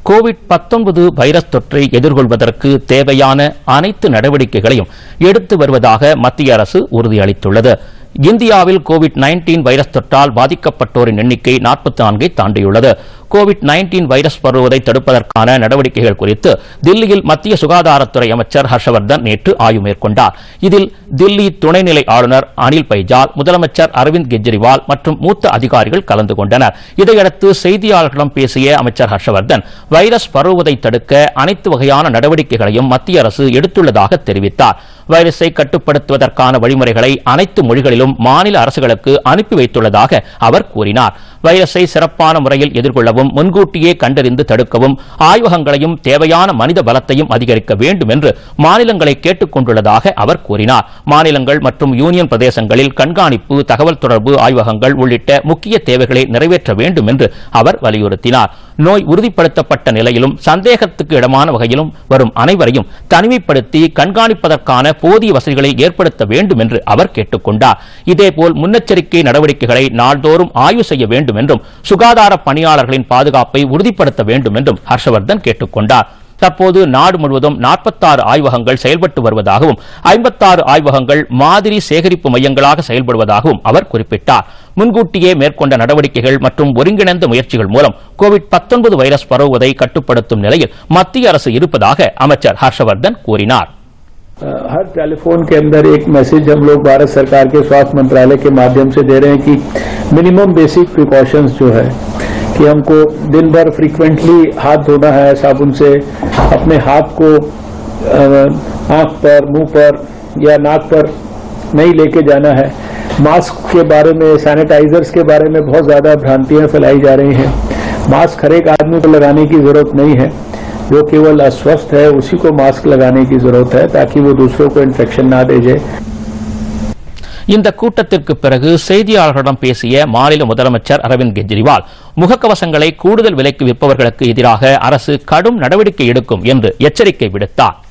Covid 19 virus தொற்றை எதிர்கொள்வதற்கு தேவையான அனைத்து நடவடிக்கைகளையும் எடுத்து வருவதாக மத்திய அரசு உறுதியளித்துள்ளது இந்தியாவில் கோவிட் 19 வைரஸ் தொற்றால் பாதிக்கப்பட்டோரின் எண்ணிக்கை 44 ஐ தாண்டியுள்ளது கோவிட் 19 வைரஸ் பரவுவதை தடுப்பதற்கான நடவடிக்கைகள் குறித்து தில்லியில் மத்திய சுகாதாரத்துறை அமைச்சர் ஹர்ஷவர்தன் நேற்று ஆய்வு மேற்கொண்டார் இதில் தில்லி துணைநிலை ஆளுநர் அனில் பைஜால் முதலமைச்சர் அரவிந்த் கெஜ்ரிவால் மற்றும் மூத்த அதிகாரிகள் கலந்து கொண்டனர் இதையடுத்து செய்தியாளர்களிடம் பேசிய அமைச்சர் ஹர்ஷவர்தன் வைரஸ் பரவுவதை தடுக்க அனைத்து வகையான நடவடிக்கைகளையும் மத்திய அரசு எடுத்துள்ளதாக தெரிவித்தார் வைரஸை கட்டுப்படுத்துவதற்கான வழிமுறைகளை அனைத்து மொழிகளிலும் மாநில அரசுகளுக்கு அனுப்பி வைத்துள்ளதாக அவர் கூறினார் வைரஸை சிறப்பான முறையில் எதிர்கொள்ளவும் முன்கூட்டியே கண்டறிந்து தடுக்கவும் ஆய்வகங்களையும் தேவையான மனித பலத்தையும் அதிகரிக்க வேண்டும் என்று மாநிலங்களை கேட்டுக் கொண்டுள்ளதாக அவர் கூறினார் மாநிலங்கள் மற்றும் யூனியன் பிரதேசங்களில் கண்காணிப்பு தகவல் தொடர்பு ஆய்வகங்கள் உள்ளிட்ட முக்கிய தேவைகளை நிறைவேற்ற வேண்டும் என்று அவர் வலியுறுத்தினார் நோய் உறுதிப்படுத்தப்பட்ட நிலையிலும் சந்தேகத்துக்கு இடமான வகையிலும் வரும் அனைவரையும் தனிமைப்படுத்தி கண்காணிப்பதற்கான போதிய வசதிகளை ஏற்படுத்த வேண்டும் என்று அவர் கேட்டுக் கொண்டார் இதேபோல் முன்னெச்சரிக்கை நடவடிக்கைகளை நாள்தோறும் ஆய்வு செய்ய வேண்டும் என்றும் சுகாதார பணியாளர்களின் பாதுகாப்பை உறுதிப்படுத்த வேண்டும் என்றும் ஹர்ஷவர்தன் கேட்டுக் கொண்டார் தற்போது நாடு முழுவதும் 46 ஆய்வகங்கள் செயல்பட்டு வருவதாகவும் 56 ஆய்வகங்கள் மாதிரி சேகரிப்பு மையங்களாக செயல்படுவதாகவும் அவர் குறிப்பிட்டார் முன்கூட்டியே மேற்கொண்ட நடவடிக்கைகள் மற்றும் ஒருங்கிணைந்த முயற்சிகள் மூலம் கோவிட் 19 வைரஸ் பரவுவதை கட்டுப்படுத்தும் நிலையில் மத்திய அரசு இருப்பதாக அமைச்சர் ஹர்ஷவர்தன் கூறினார் हर टेलीफोन के अंदर एक मैसेज हम लोग भारत सरकार के स्वास्थ्य मंत्रालय के माध्यम से दे रहे हैं कि मिनिमम बेसिक प्रिकॉशंस जो है कि हमको दिन भर फ्रीक्वेंटली हाथ धोना है साबुन से अपने हाथ को अ, आंख पर मुंह पर या नाक पर नहीं लेके जाना है मास्क के बारे में सैनिटाइजर्स के बारे में बहुत ज्यादा भ्रांतियां फैलाई जा रही हैं मास्क हर एक आदमी को लगाने की जरूरत नहीं है जो केवल अस्वस्थ है उसी को मास्क लगाने की जरूरत है ताकि वो दूसरों को इन्फेक्शन ना दे जाए இந்த கூட்டத்திற்கு பிறகு செய்தியாளர்களிடம் பேசிய மாநில முதலமைச்சர் அரவிந்த் கெஜ்ரிவால் முகக்கவசங்களை கூடுதல் விலைக்கு விற்பவர்களுக்கு எதிராக அரசு கடும் நடவடிக்கை எடுக்கும் என்று எச்சரிக்கை விடுத்தார்